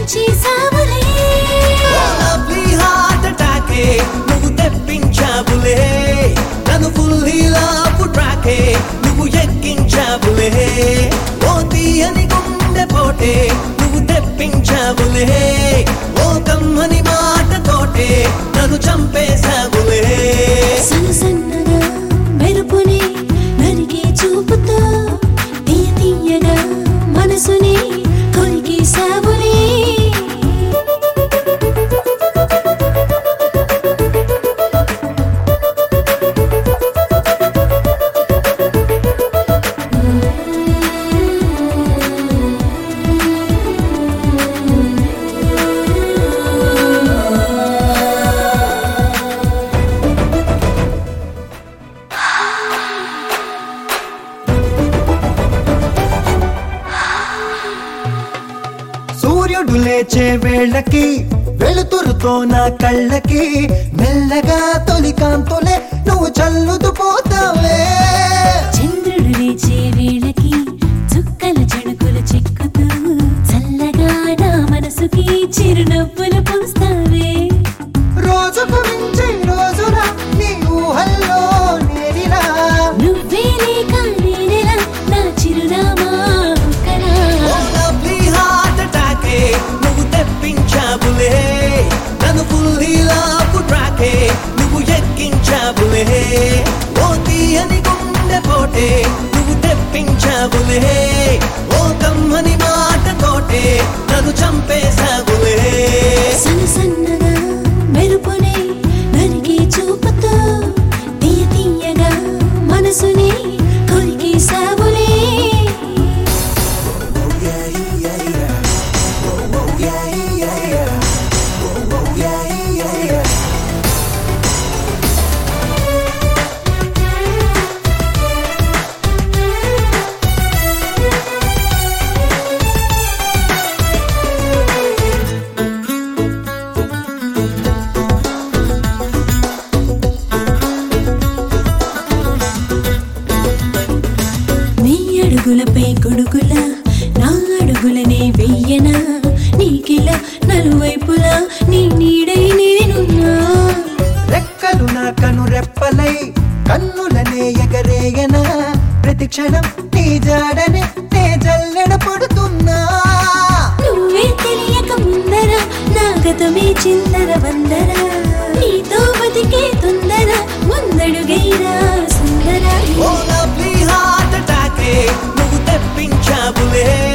చేసావులే lovely heart అటాకే నువ్వు తెప్పించావులే నన్ను fully love trachea నువ్వు ఎక్కించావులే ఓ తీయని గుండె పోటే నువ్వు తెప్పించావులే ఓ కమ్మని మాటతోటే నన్ను చంపేశావులే సన్న సన్నగా మెరుపుని నరికే చూపుతో తీయ తీయగా మనసుని కొరికేసావులే సూర్యుడు లేచే వేళకి వెలుతురుతో నా కళ్ళకి మెల్లగా తొలి కాంతులే నువ్వు చల్లుతూ పోతావే చంద్రుడు లేచే వేళకి చుక్కల చెణుకులు చిక్కుతూ చల్లగా నా మనసుకి చిరునవ్వులు పూస్తావే రోజుకు మించి రోజున నీ ఊహల్లో నేనిలా నువ్వే లేక నేనెలా నా చిరునామా ఒక్కలా నువ్వు తెప్పించావులే నన్ను ఫుల్లీ లవ్ ట్రాకే నువ్వు ఎక్కించావులే ఓ తీయని గుండె పోటే నువ్వు తెప్పించావులే ఓ కమ్మని మాటతోటే నన్ను చంపేశావులే సన్న సన్నగా మెరుపునే నరికే చూపుతో తీయ తీయగా మనసుని కొరికేసావులే నీ అడుగులపై గొడుగులా నా అడుగులనే వెయ్యనా నీకిలా నలువైపులా నీ నీడై నేనున్నా రెక్కలు నా కను రెప్పలై కన్నులనే ఎగరేయనా ప్రతి క్షణం నీ జాడనే నే జల్లెడ పడుతున్నా నువ్వే తెలియక ముందర నా గతమే చిందర వందర నీతో బతికే తొందర ముందడుగైరా సుందర ఓ లవ్లీ హార్ట్ అటాకే నువ్వు తెప్పించావులే